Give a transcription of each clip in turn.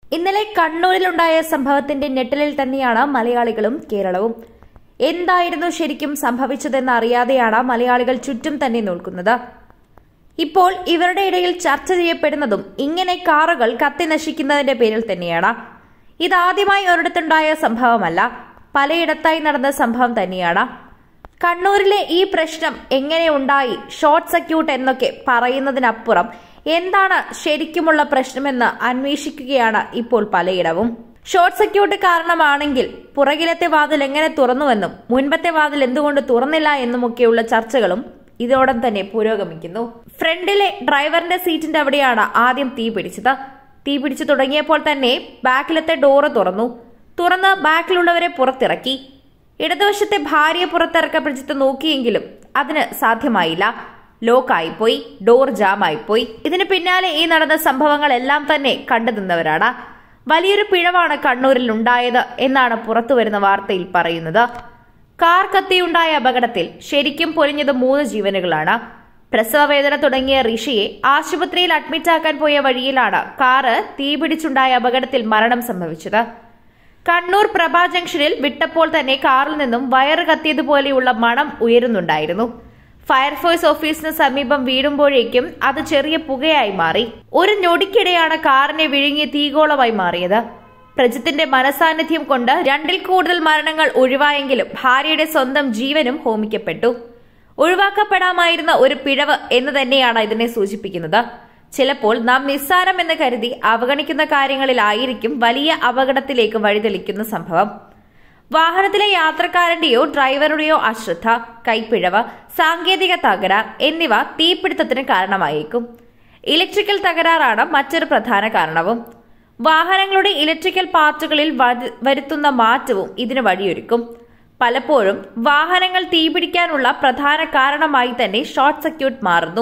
ഇന്നലെ കണ്ണൂരിലുണ്ടായ സംഭവത്തിന്റെ ഞെട്ടലിൽ തന്നെയാണ് മലയാളികളും കേരളവും എന്തായിരുന്നു ശരിക്കും സംഭവിച്ചതെന്ന് അറിയാതെയാണ് മലയാളികൾ ചുറ്റും തന്നെ നിൽക്കുന്നത് ഇപ്പോൾ ഇവരുടെ ഇടയിൽ ചർച്ച ചെയ്യപ്പെടുന്നതും ഇങ്ങനെ കാറുകൾ കത്തി നശിക്കുന്നതിന്റെ പേരിൽ തന്നെയാണ് ഇതാദ്യമായി ഒരിടത്തുണ്ടായ സംഭവമല്ല പലയിടത്തായി നടന്ന സംഭവം തന്നെയാണ് കണ്ണൂരിലെ ഈ പ്രശ്നം എങ്ങനെ ഉണ്ടായി ഷോർട്ട് സർക്യൂട്ട് എന്നൊക്കെ പറയുന്നതിനപ്പുറം എന്താണ് ശരിക്കുമുള്ള പ്രശ്നമെന്ന് അന്വേഷിക്കുകയാണ് ഇപ്പോൾ പലയിടവും ഷോർട്ട് സർക്യൂട്ട് കാരണമാണെങ്കിൽ പുറകിലത്തെ വാതിൽ എങ്ങനെ തുറന്നുവെന്നും മുൻപത്തെ വാതിൽ എന്തുകൊണ്ട് തുറന്നില്ല എന്നുമൊക്കെയുള്ള ചർച്ചകളും ഇതോടം തന്നെ പുരോഗമിക്കുന്നു ഫ്രണ്ടിലെ ഡ്രൈവറിന്റെ സീറ്റിന്റെ അവിടെയാണ് ആദ്യം തീ പിടിച്ചത് തീ പിടിച്ചു തുടങ്ങിയപ്പോൾ തന്നെ ബാക്കിലത്തെ ഡോറ് തുറന്നു തുറന്ന് ബാക്കിലുള്ളവരെ പുറത്തിറക്കി ഇടതുവശത്തെ ഭാര്യയെ പുറത്തിറക്കാൻ പ്രജിത്ത് നോക്കിയെങ്കിലും അതിന് സാധ്യമായില്ല ലോക്കായിപ്പോയി ഡോർ ജാമായിപ്പോയി ഇതിന് പിന്നാലെ ഈ നടന്ന സംഭവങ്ങളെല്ലാം തന്നെ കണ്ടു നിന്നവരാണ് വലിയൊരു പിഴവാണ് കണ്ണൂരിൽ ഉണ്ടായത് എന്നാണ് പുറത്തുവരുന്ന വാർത്തയിൽ പറയുന്നത് കാർ കത്തിയുണ്ടായ അപകടത്തിൽ ശരിക്കും പൊലിഞ്ഞത് മൂന്ന് ജീവനുകളാണ് പ്രസവവേദന തുടങ്ങിയ ഋഷിയെ ആശുപത്രിയിൽ അഡ്മിറ്റാക്കാൻ പോയ വഴിയിലാണ് കാറ് തീപിടിച്ചുണ്ടായ അപകടത്തിൽ മരണം സംഭവിച്ചത് കണ്ണൂർ പ്രഭാ ജംഗ്ഷനിൽ വിട്ടപ്പോൾ തന്നെ കാറിൽ നിന്നും വയറ് കത്തിയതുപോലെയുള്ള മണം ഉയരുന്നുണ്ടായിരുന്നു ഫയർഫോഴ്സ് ഓഫീസിന് സമീപം വീടുമ്പോഴേക്കും അത് ചെറിയ പുകയായി മാറി ഒരു ഞൊടിക്കിടെയാണ് കാറിനെ വിഴുങ്ങിയ തീഗോളമായി മാറിയത് പ്രജിത്തിന്റെ മനസാന്നിധ്യം കൊണ്ട് രണ്ടിൽ കൂടുതൽ മരണങ്ങൾ ഒഴിവായെങ്കിലും ഭാര്യയുടെ സ്വന്തം ജീവനും ഹോമിക്കപ്പെട്ടു ഒഴിവാക്കപ്പെടാമായിരുന്ന ഒരു പിഴവ് എന്ന് തന്നെയാണ് ഇതിനെ സൂചിപ്പിക്കുന്നത് ചിലപ്പോൾ നാം നിസ്സാരം എന്ന് കരുതി അവഗണിക്കുന്ന കാര്യങ്ങളിലായിരിക്കും വലിയ അപകടത്തിലേക്ക് വഴിതെളിക്കുന്ന സംഭവം വാഹനത്തിലെ യാത്രക്കാരന്റെയോ ഡ്രൈവറുടെയോ അശ്രദ്ധ കൈപ്പിഴവ് സാങ്കേതിക തകരാർ എന്നിവ തീപിടുത്തത്തിന് കാരണമായേക്കും ഇലക്ട്രിക്കൽ തകരാറാണ് മറ്റൊരു പ്രധാന കാരണവും വാഹനങ്ങളുടെ ഇലക്ട്രിക്കൽ പാർട്ടുകളിൽ വരു- വരുത്തുന്ന മാറ്റവും ഇതിന് വഴിയൊരുക്കും പലപ്പോഴും വാഹനങ്ങൾ തീപിടിക്കാനുള്ള പ്രധാന കാരണമായി തന്നെ ഷോർട്ട് സർക്യൂട്ട് മാറുന്നു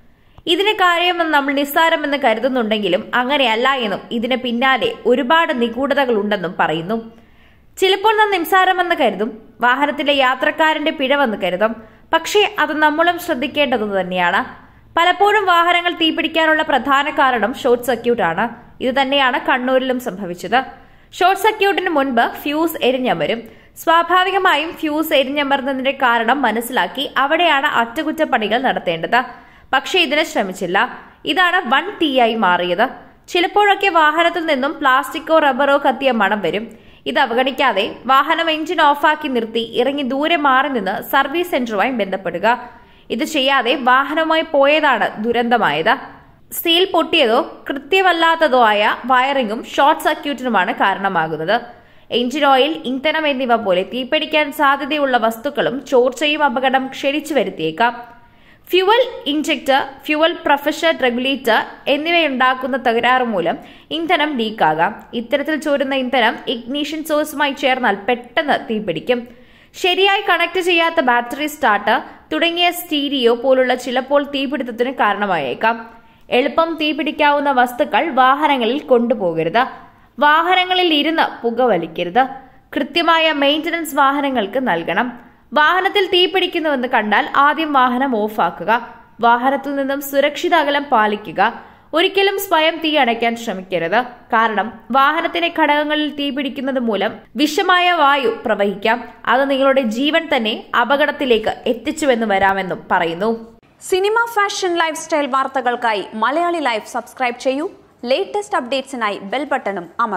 ഇതിന് കാര്യമെന്ന് നമ്മൾ നിസ്സാരമെന്ന് കരുതുന്നുണ്ടെങ്കിലും അങ്ങനെയല്ല എന്നും ഇതിന് പിന്നാലെ ഒരുപാട് നിഗൂഢതകളുണ്ടെന്നും പറയുന്നു ചിലപ്പോൾ നാം നിസ്സാരമെന്ന് കരുതും വാഹനത്തിലെ യാത്രക്കാരന്റെ പിഴവെന്ന് കരുതും പക്ഷേ അത് നമ്മളും ശ്രദ്ധിക്കേണ്ടത് തന്നെയാണ് പലപ്പോഴും വാഹനങ്ങൾ തീപിടിക്കാനുള്ള പ്രധാന കാരണം ഷോർട്ട് സർക്യൂട്ട് ആണ് ഇത് തന്നെയാണ് കണ്ണൂരിലും സംഭവിച്ചത് ഷോർട്ട് സർക്യൂട്ടിന് മുൻപ് ഫ്യൂസ് എരിഞ്ഞമരും സ്വാഭാവികമായും ഫ്യൂസ് എരിഞ്ഞമർന്നതിന്റെ കാരണം മനസ്സിലാക്കി അവിടെയാണ് അറ്റകുറ്റപ്പണികൾ നടത്തേണ്ടത് പക്ഷേ ഇതിന് ശ്രമിച്ചില്ല ഇതാണ് വൺ തീയായി മാറിയത് ചിലപ്പോഴൊക്കെ വാഹനത്തിൽ നിന്നും പ്ലാസ്റ്റിക്കോ റബ്ബറോ കത്തിയ മണം വരും ഇത് അവഗണിക്കാതെ വാഹനം എഞ്ചിൻ ഓഫാക്കി നിർത്തി ഇറങ്ങി ദൂരെ മാറി നിന്ന് സർവീസ് സെന്ററുമായി ബന്ധപ്പെടുക ഇത് ചെയ്യാതെ വാഹനവുമായി പോയതാണ് ദുരന്തമായത് സ്റ്റീൽ പൊട്ടിയതോ കൃത്യമല്ലാത്തതോ ആയ വയറിങ്ങും ഷോർട്ട് സർക്യൂട്ടിനുമാണ് കാരണമാകുന്നത് എഞ്ചിൻ ഓയിൽ ഇന്ധനം എന്നിവ പോലെ തീപിടിക്കാൻ സാധ്യതയുള്ള വസ്തുക്കളും ചോർച്ചയും അപകടം ക്ഷണിച്ചു വരുത്തിയേക്കാം fuel injector fuel pressure regulator എന്നിവയുണ്ടാക്കുന്ന തകരാറ് മൂലം ഇന്ധനം ലീക്കാകാം ഇത്തരത്തിൽ ചോരുന്ന ഇന്ധനം ഇഗ്നീഷൻ സോഴ്സുമായി ചേർന്നാൽ പെട്ടെന്ന് തീപിടിക്കും ശരിയായി കണക്ട് ചെയ്യാത്ത ബാറ്ററി സ്റ്റാർട്ടർ തുടങ്ങിയ സ്റ്റീരിയോ പോലുള്ള ചിലപ്പോൾ തീപിടുത്തത്തിന് കാരണമായേക്കാം എളുപ്പം തീപിടിക്കാവുന്ന വസ്തുക്കൾ വാഹനങ്ങളിൽ കൊണ്ടുപോകരുത് വാഹനങ്ങളിൽ ഇരുന്ന് പുകവലിക്കരുത് കൃത്യമായ മെയിന്റനൻസ് വാഹനങ്ങൾക്ക് നൽകണം വാഹനത്തിൽ തീ പിടിക്കുന്നുവെന്ന് കണ്ടാൽ ആദ്യം വാഹനം ഓഫാക്കുക വാഹനത്തിൽ നിന്നും സുരക്ഷിത അകലം പാലിക്കുക ഒരിക്കലും സ്വയം തീ അണയ്ക്കാൻ ശ്രമിക്കരുത് കാരണം വാഹനത്തിലെ ഘടകങ്ങളിൽ തീ പിടിക്കുന്നത് മൂലം വിഷമായ വായു പ്രവഹിക്കാം അത് നിങ്ങളുടെ ജീവൻ തന്നെ അപകടത്തിലേക്ക് എത്തിച്ചുവെന്ന് വരാമെന്നും പറയുന്നു സിനിമ ഫാഷൻ ലൈഫ് സ്റ്റൈൽ വാർത്തകൾക്കായി മലയാളി ലൈഫ് സബ്സ്ക്രൈബ് ചെയ്യൂ ലേറ്റസ്റ്റ് അപ്ഡേറ്റ്സിനായി ബെൽ ബട്ടണും അമർ